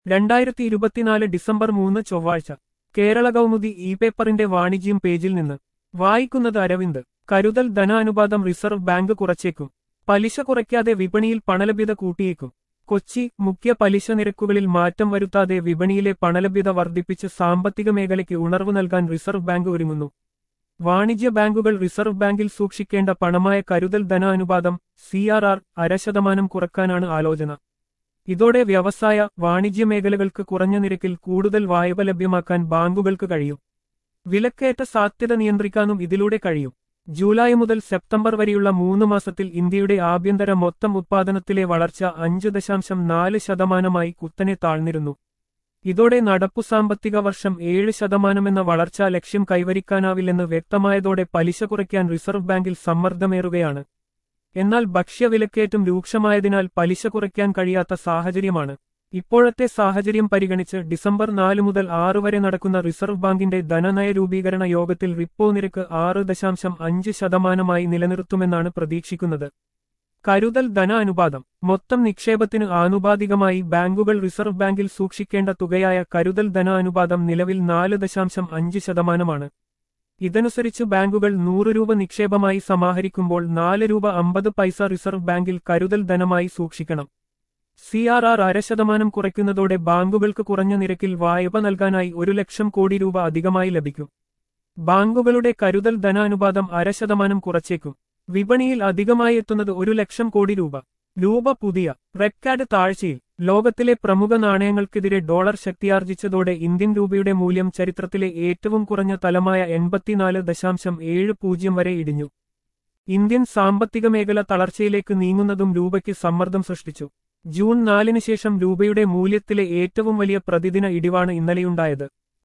രണ്ടായിരത്തി ഇരുപത്തിനാല് ഡിസംബർ മൂന്ന് ചൊവ്വാഴ്ച കേരള കൗമുദി ഇ പേപ്പറിന്റെ വാണിജ്യം പേജിൽ നിന്ന് വായിക്കുന്നത് അരവിന്ദ് കരുതൽ ധനാനുപാതം റിസർവ് ബാങ്ക് കുറച്ചേക്കും പലിശ കുറയ്ക്കാതെ വിപണിയിൽ പണലഭ്യത കൂട്ടിയേക്കും കൊച്ചി മുഖ്യ പലിശ നിരക്കുകളിൽ മാറ്റം വരുത്താതെ വിപണിയിലെ പണലഭ്യത വർദ്ധിപ്പിച്ച് സാമ്പത്തിക മേഖലയ്ക്ക് ഉണർവ് നൽകാൻ റിസർവ് ബാങ്ക് ഒരുങ്ങുന്നു വാണിജ്യ ബാങ്കുകൾ റിസർവ് ബാങ്കിൽ സൂക്ഷിക്കേണ്ട പണമായ കരുതൽ ധനാനുപാതം സി ആർ ആർ അര ശതമാനം കുറക്കാനാണ് ആലോചന ഇതോടെ വ്യവസായ വാണിജ്യ മേഖലകൾക്ക് കുറഞ്ഞ നിരക്കിൽ കൂടുതൽ വായ്പ ലഭ്യമാക്കാൻ ബാങ്കുകൾക്ക് കഴിയും വിലക്കയറ്റ സാധ്യത നിയന്ത്രിക്കാനും ഇതിലൂടെ കഴിയും ജൂലൈ മുതൽ സെപ്റ്റംബർ വരെയുള്ള മൂന്ന് മാസത്തിൽ ഇന്ത്യയുടെ ആഭ്യന്തര മൊത്തം ഉത്പാദനത്തിലെ വളർച്ച അഞ്ച് ദശാംശം നാല് ശതമാനമായി കുത്തനെ താഴ്ന്നിരുന്നു ഇതോടെ നടപ്പു സാമ്പത്തിക വർഷം ഏഴ് ശതമാനമെന്ന വളർച്ചാ ലക്ഷ്യം കൈവരിക്കാനാവില്ലെന്ന് വ്യക്തമായതോടെ പലിശ കുറയ്ക്കാൻ റിസർവ് ബാങ്കിൽ സമ്മർദ്ദമേറുകയാണ് എന്നാൽ ഭക്ഷ്യവിലക്കയറ്റം രൂക്ഷമായതിനാൽ പലിശ കുറയ്ക്കാൻ കഴിയാത്ത സാഹചര്യമാണ് ഇപ്പോഴത്തെ സാഹചര്യം പരിഗണിച്ച് ഡിസംബർ നാല് മുതൽ ആറ് വരെ നടക്കുന്ന റിസർവ് ബാങ്കിന്റെ ധനനയ രൂപീകരണ യോഗത്തിൽ റിപ്പോ നിരക്ക് ആറ് ദശാംശം അഞ്ച് ശതമാനമായി നിലനിർത്തുമെന്നാണ് പ്രതീക്ഷിക്കുന്നത് കരുതൽ ധന അനുപാതം മൊത്തം നിക്ഷേപത്തിന് ആനുപാതികമായി ബാങ്കുകൾ റിസർവ് ബാങ്കിൽ സൂക്ഷിക്കേണ്ട തുകയായ കരുതൽ ധന അനുപാതം നിലവിൽ നാല് ദശാംശം അഞ്ച് ശതമാനമാണ് ഇതനുസരിച്ച് ബാങ്കുകൾ നൂറ് രൂപ നിക്ഷേപമായി സമാഹരിക്കുമ്പോൾ നാല് രൂപ അമ്പത് പൈസ റിസർവ് ബാങ്കിൽ കരുതൽ ധനമായി സൂക്ഷിക്കണം സി ആർ ആർ അര ശതമാനം കുറയ്ക്കുന്നതോടെ ബാങ്കുകൾക്ക് കുറഞ്ഞ നിരക്കിൽ വായ്പ നൽകാനായി ഒരു ലക്ഷം കോടി രൂപ അധികമായി ലഭിക്കും ബാങ്കുകളുടെ കരുതൽ ധനാനുപാതം അര ശതമാനം കുറച്ചേക്കും വിപണിയിൽ അധികമായി എത്തുന്നത് ഒരു ലക്ഷം കോടി രൂപ രൂപ പുതിയ റെക്കാർഡ് താഴ്ചയിൽ ലോകത്തിലെ പ്രമുഖ നാണയങ്ങൾക്കെതിരെ ഡോളർ ശക്തിയാർജിച്ചതോടെ ഇന്ത്യൻ രൂപയുടെ മൂല്യം ചരിത്രത്തിലെ ഏറ്റവും കുറഞ്ഞ തലമായ എൺപത്തിനാല് ദശാംശം ഏഴ് പൂജ്യം വരെ ഇടിഞ്ഞു ഇന്ത്യൻ സാമ്പത്തിക മേഖല തളർച്ചയിലേക്ക് നീങ്ങുന്നതും രൂപയ്ക്ക് സമ്മർദ്ദം സൃഷ്ടിച്ചു ജൂൺ നാലിന് ശേഷം രൂപയുടെ മൂല്യത്തിലെ ഏറ്റവും വലിയ പ്രതിദിന ഇടിവാണ് ഇന്നലെയുണ്ടായത്